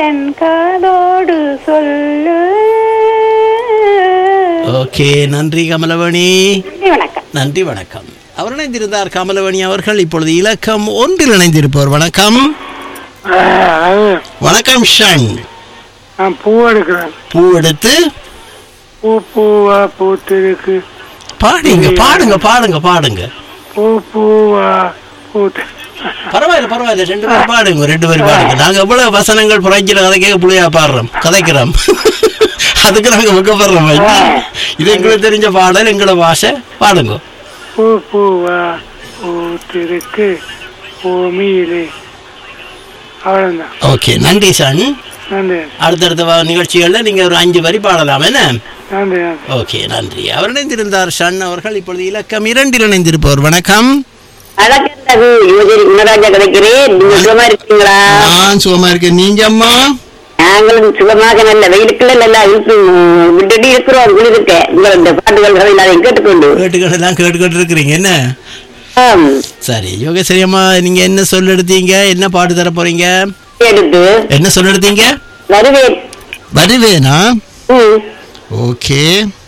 என் காதோடு சொல்லு ஓகே நன்றி கமலவணி நன்றி, வணக்கம் நன்றி வணக்கம் அவர் இணைந்திருந்தார் கமலவணி அவர்கள் இப்பொழுது இலக்கம் ஒன்றில் இணைந்திருப்பவர் வணக்கம் வணக்கம் ஷன் நான் பூ எடுக்கிறேன் பூ எடுத்து பூ பூவா பூத்திருக்கு பாடுங்க பாடுங்க பாடுங்க பாடுங்க பூ பூவா பூத்து பரவாயில்ல பரவாயில்ல ரெண்டு பேரும் பாடுங்க ரெண்டு பேரும் பாடுங்க நாங்க எவ்வளவு வசனங்கள் புரட்சியில கதை கேட்க புள்ளையா பாடுறோம் கதைக்கிறோம் அதுக்கு நாங்க வைக்கப்படுறோம் இது எங்களுக்கு தெரிஞ்ச பாடல் எங்களோட பாஷை பாடுங்க பூ பூவா பூத்திருக்கு பூமியிலே அவ்வளோதான் ஓகே நன்றி சாணி நன்றி அடுத்தடுத்த வ- நிகழ்ச்சிகள்ல நீங்க ஒரு அஞ்சு வரி பாடலாம் என்ன நன்றி நன்றி ஓகே நன்றி அவர் இணைந்திருந்தார் ஷன் அவர்கள் இப்பொழுது இலக்கம் இரண்டில் இணைந்திருப்பவர் வணக்கம் வணக்கம் யுவஜரி குணராஜா கிடைக்கிறேன் நீங்க சுகமா இருக்கீங்களா நான் சுகமா இருக்கேன் நீங்க அம்மா நாங்களும் சுகமாக நல்ல வெயிலுக்குள்ள நல்லா இருக்கு விட்டுட்டு இருக்கிறோம் குளிர்க்க உங்கள் இந்த பாட்டுகள் எல்லாரையும் கேட்டுக்கொண்டு கேட்டுக்கிட்டு எல்லாம் கேட்டுக்கிட்டு இருக்கிறீங்க என்ன ஆம். சரி யோகேஸ்வரி அம்மா நீங்க என்ன சொல்ல எடுத்தீங்க என்ன பாட்டு தர போறீங்க எடுத்து என்ன சொல்ல எடுத்தீங்க வருவேன் வருவேனா ம். ஓகே